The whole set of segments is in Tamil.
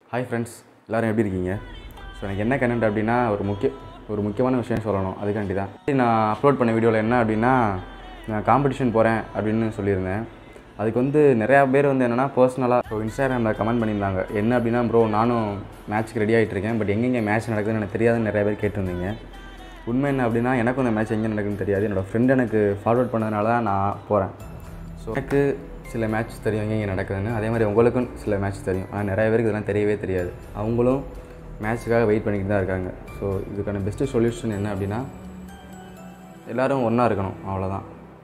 ஹாய் ஃப்ரெண்ட்ஸ் எல்லோரும் எப்படி இருக்கீங்க ஸோ எனக்கு என்ன கண்டென்ட் அப்படின்னா ஒரு முக்கிய ஒரு முக்கியமான விஷயம் சொல்லணும் அதுக்காண்டி தான் நான் அப்லோட் பண்ண வீடியோவில் என்ன அப்படின்னா நான் காம்படிஷன் போகிறேன் அப்படின்னு சொல்லியிருந்தேன் அதுக்கு வந்து நிறையா பேர் வந்து என்னென்னா பர்சனலாக ஸோ இன்ஸ்டாகிராமில் கமெண்ட் பண்ணியிருந்தாங்க என்ன அப்படின்னா ப்ரோ நானும் மேட்ச்க்கு ரெடி ஆகிட்டு இருக்கேன் பட் எங்கெங்கே மேட்ச் நடக்குதுன்னு எனக்கு தெரியாதுன்னு நிறைய பேர் கேட்டிருந்தீங்க உண்மை என்ன அப்படின்னா எனக்கும் அந்த மேட்ச் எங்கே நடக்குதுன்னு தெரியாது என்னோடய ஃப்ரெண்ட் எனக்கு ஃபார்வர்ட் பண்ணதுனால தான் நான் போகிறேன் ஸோ எனக்கு சில மேட்ச் தெரியும் எங்கே இங்கே நடக்குதுன்னு அதே மாதிரி உங்களுக்கும் சில மேட்ச் தெரியும் ஆனால் நிறைய பேருக்கு இதெல்லாம் தெரியவே தெரியாது அவங்களும் மேட்ச்சுக்காக வெயிட் பண்ணிக்கிட்டு தான் இருக்காங்க ஸோ இதுக்கான பெஸ்ட்டு சொல்யூஷன் என்ன அப்படின்னா எல்லோரும் ஒன்றா இருக்கணும் அவ்வளோதான்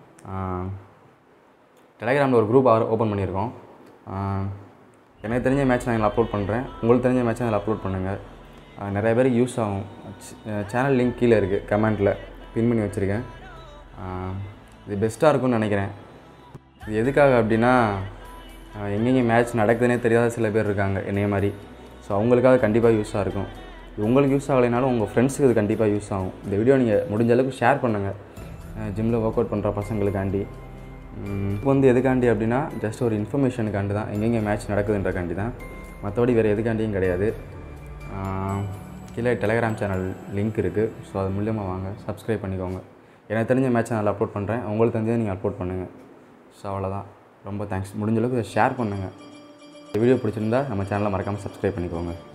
டெலகிராமில் ஒரு குரூப் ஓப்பன் பண்ணியிருக்கோம் ஆஹ் எனக்கு தெரிஞ்ச மேட்ச் நான் இதில் அப்லோட் பண்ணுறேன் உங்களுக்கு தெரிஞ்ச மேட்ச் அதில் அப்லோட் பண்ணுங்கள் ஆஹ் நிறைய பேருக்கு யூஸ் ஆகும் சேனல் லிங்க் கீழே இருக்குது கமெண்ட்டில் பின் பண்ணி வச்சுருக்கேன் ஆஹ் இது பெஸ்ட்டாக இருக்கும்னு நினைக்கிறேன் இது எதுக்காக அப்படின்னா ஆஹ் எங்கெங்கே மேட்ச் நடக்குதுன்னே தெரியாத சில பேர் இருக்காங்க என்னைய மாதிரி ஸோ அவங்களுக்காக கண்டிப்பாக யூஸாக இருக்கும் இது உங்களுக்கு யூஸ் ஆகலைனாலும் உங்கள் ஃப்ரெண்ட்ஸுக்கு இது கண்டிப்பாக யூஸ் ஆகும் இந்த வீடியோ நீங்கள் முடிஞ்ச அளவுக்கு ஷேர் பண்ணுங்கள் ஜிம்மில் ஒர்க் அவுட் பண்ணுற பசங்களுக்காண்டி இப்போ வந்து எதுக்காண்டி அப்படின்னா ஜஸ்ட் ஒரு இன்ஃபர்மேஷனுக்காண்டி தான் எங்கெங்கே மேட்ச் நடக்குதுன்றக்காண்டி தான் மற்றபடி வேறு எதுக்காண்டியும் கிடையாது ஆஹ் கீழே டெலகிராம் சேனல் லிங்க் இருக்குது ஸோ அது மூலியமாக வாங்க சப்ஸ்கிரைப் பண்ணிக்கோங்க எனக்கு தெரிஞ்ச மேட்ச் நான் அப்லோட் பண்ணுறேன் உங்களுக்கு தெரிஞ்சதை நீங்கள் அப்லோட் பண்ணுங்கள் ஸோ அவ்வளோதான் ரொம்ப தேங்க்ஸ் முடிஞ்ச அளவுக்கு இதை ஷேர் பண்ணுங்கள் இந்த வீடியோ பிடிச்சிருந்தா நம்ம சேனலை மறக்காமல் சப்ஸ்கிரைப் பண்ணிக்கோங்க